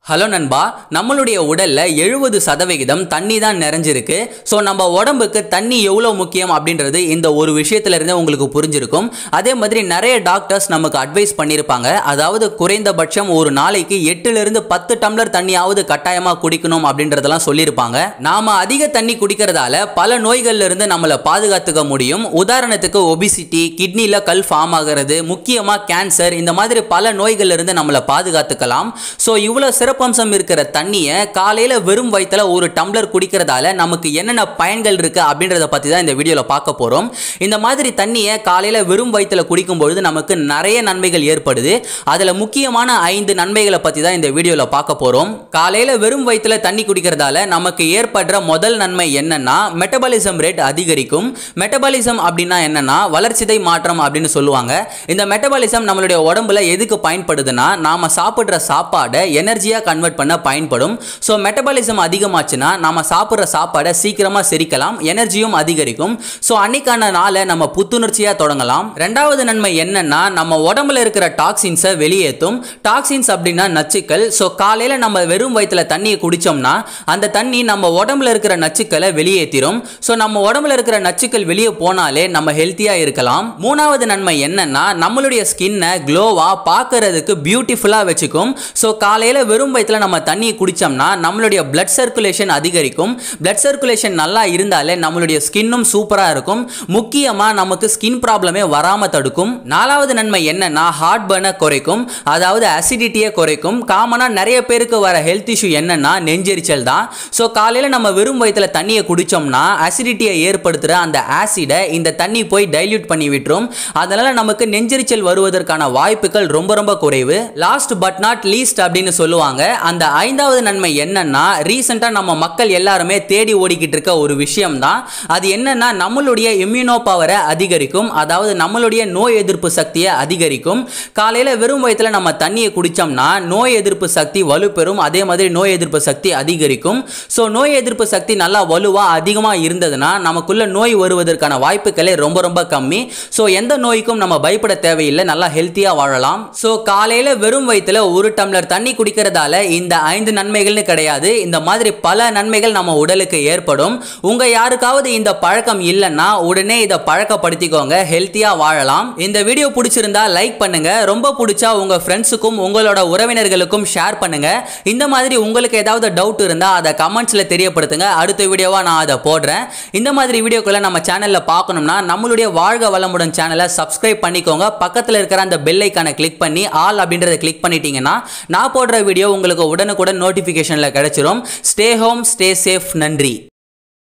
hello நண்பா நம்மளுடைய உடல்ல எழுபது சதவிகிதம் தண்ணி தான் நிறைஞ்சிருக்கு ஸோ நம்ம உடம்புக்கு தண்ணி எவ்வளோ முக்கியம் அப்படின்றது இந்த ஒரு விஷயத்துல இருந்தே உங்களுக்கு புரிஞ்சிருக்கும் அதே மாதிரி நிறைய டாக்டர்ஸ் நமக்கு அட்வைஸ் பண்ணியிருப்பாங்க அதாவது குறைந்தபட்சம் ஒரு நாளைக்கு எட்டுல இருந்து பத்து டம்ளர் தண்ணியாவது கட்டாயமாக குடிக்கணும் அப்படின்றதெல்லாம் சொல்லியிருப்பாங்க நாம அதிக தண்ணி குடிக்கிறதால பல நோய்கள்ல இருந்து நம்மளை பாதுகாத்துக்க முடியும் உதாரணத்துக்கு ஒபிசிட்டி கிட்னில கல் ஃபார்ம் ஆகிறது முக்கியமாக கேன்சர் இந்த மாதிரி பல நோய்கள்ல இருந்து நம்மளை பாதுகாத்துக்கலாம் ஸோ இவ்வளோ சிறப்பம்சம் இருக்கிற தண்ணியை காலையில் வெறும் வயிற்றுல ஒரு டம்ளர் குடிக்கிறதால நமக்கு என்னென்ன பயன்கள் இருக்கு அப்படின்றத பற்றி தான் இந்த வீடியோவில் பார்க்க போகிறோம் இந்த மாதிரி தண்ணியை காலையில் வெறும் வயிற்றுல குடிக்கும் பொழுது நமக்கு நிறைய நன்மைகள் ஏற்படுது அதில் முக்கியமான ஐந்து நன்மைகளை பற்றி தான் இந்த வீடியோவில் பார்க்க போகிறோம் காலையில் வெறும் வயிற்றுல தண்ணி குடிக்கிறதால நமக்கு ஏற்படுற முதல் நன்மை என்னன்னா மெட்டபாலிசம் ரேட் அதிகரிக்கும் மெட்டபாலிசம் அப்படின்னா என்னன்னா வளர்ச்சிதை மாற்றம் அப்படின்னு சொல்லுவாங்க இந்த மெட்டபாலிசம் நம்மளுடைய உடம்புல எதுக்கு பயன்படுதுன்னா நாம சாப்பிட்ற சாப்பாடை எனர்ஜியாக கன்வெர்ட் பண்ண பயன்படும் ஸோ மெட்டபாலிசம் அதிகமாச்சுன்னா நாம சாப்பிட்ற சாப்பாடை சீக்கிரமாக செரிக்கலாம் எனர்ஜியும் அதிகரிக்கும் ஸோ அன்னைக்கான நாளை நம்ம புத்துணர்ச்சியாக தொடங்கலாம் ரெண்டாவது நன்மை என்னன்னா நம்ம உடம்புல இருக்கிற டாக்ஸின்ஸை வெளியேற்றும் டாக்ஸின்ஸ் அப்படின்னா நச்சுக்கள் ஸோ காலையில் நம்ம வெறும் வயிற்றுல தண்ணியை குடிச்சோம்னா அந்த தண்ணி நம்ம உடம்புல இருக்கிற நச்சுக்களை வெளியேற்றிரும் ஸோ நம்ம உடம்புல இருக்கிற நச்சுக்கள் வெளியே போனாலே நம்ம ஹெல்த்தியாக இருக்கலாம் மூணாவது நன்மை என்னன்னா நம்மளுடைய ஸ்கின்னை க்ளோவாக பார்க்கறதுக்கு பியூட்டிஃபுல்லாக வச்சுக்கும் ஸோ காலையில் வெறும் வயிற்றுல நம்ம தண்ணியை குடித்தோம்னா நம்மளுடைய பிளட் சர்க்குலேஷன் அதிகரிக்கும் பிளட் சர்க்குலேஷன் நல்லா இருந்தாலே நம்மளுடைய ஸ்கின்னும் சூப்பராக இருக்கும் முக்கியமாக நமக்கு ஸ்கின் ப்ராப்ளமே வராமல் தடுக்கும் நாலாவது நன்மை என்னன்னா ஹார்ட் பர்னை குறைக்கும் அதாவது அசிடிட்டியை குறைக்கும் காமனாக நிறைய பேருக்கு வர ஹெல்த் இஷ்யூ என்னன்னா நெஞ்செரிச்சல் தான் ஸோ காலையில் நம்ம வெறும் வயிற்றுல தண்ணியை குடித்தோம்னா அசிடிட்டியை ஏற்படுத்துகிற அந்த ஆசிடை இந்த தண்ணி போய் டைல்யூட் பண்ணி விட்டுரும் அதனால நமக்கு நெஞ்செரிச்சல் வருவதற்கான வாய்ப்புகள் ரொம்ப ரொம்ப குறைவு லாஸ்ட் பட் நாட் லீஸ்ட் அப்படின்னு சொல்லுவாங்க அந்த ஐந்தாவது நன்மை என்னன்னா ரீசெண்டாக நம்ம மக்கள் எல்லாருமே தேடி ஓடிக்கிட்டு இருக்க ஒரு விஷயம் தான் அது என்னன்னா நம்மளுடைய இம்யூனோ பவரை அதிகரிக்கும் அதாவது நம்மளுடைய நோய் எதிர்ப்பு சக்தியை அதிகரிக்கும் காலையில் வெறும் வயிற்றுல நம்ம தண்ணியை குடித்தோம்னா நோய் எதிர்ப்பு சக்தி வலுப்பெறும் அதே மாதிரி நோய் எதிர்ப்பு சக்தி அதிகரிக்கும் ஸோ நோய் எதிர்ப்பு சக்தி நல்லா வலுவாக அதிகமாக இருந்ததுன்னா நமக்குள்ள நோய் வருவதற்கான வாய்ப்புகளே ரொம்ப ரொம்ப கம்மி ஸோ எந்த நோய்க்கும் நம்ம பயப்பட தேவையில்லை நல்லா ஹெல்த்தியாக வாழலாம் ஸோ காலையில் வெறும் வயிற்றுல ஒரு டம்ளர் தண்ணி குடிக்கிறதால இந்த ஐந்து நன்மைகள்னு கிடையாது இந்த மாதிரி பல நன்மைகள் நம்ம உடலுக்கு ஏற்படும் உங்க யாருக்காவது இந்த பழக்கம் இல்லைன்னா உடனே இதை பழக்கப்படுத்திக்கோங்க ஹெல்த்தியா வாழலாம் இந்த வீடியோ பிடிச்சிருந்தா லைக் பண்ணுங்க ரொம்ப பிடிச்சா உங்க ஃப்ரெண்ட்ஸுக்கும் உங்களோட உறவினர்களுக்கும் ஷேர் பண்ணுங்க இந்த மாதிரி உங்களுக்கு ஏதாவது டவுட் இருந்தா அதை கமெண்ட்ஸ்ல தெரியப்படுத்துங்க அடுத்த வீடியோவா நான் அதை போடுறேன் இந்த மாதிரி வீடியோக்களை நம்ம சேனல்ல பார்க்கணும்னா நம்மளுடைய வாழ்க வளமுடன் சேனலை சப்ஸ்கிரைப் பண்ணிக்கோங்க பக்கத்தில் இருக்கிற அந்த பெல் ஐக்கானை கிளிக் பண்ணி ஆல் அப்படின்றத கிளிக் பண்ணிட்டீங்கன்னா நான் போடுற வீடியோ உங்களுக்கு உடனுக்குடன் நோட்டிஃபிகேஷனில் கிடைச்சிரும் ஸ்டே ஹோம் ஸ்டே சேஃப் நன்றி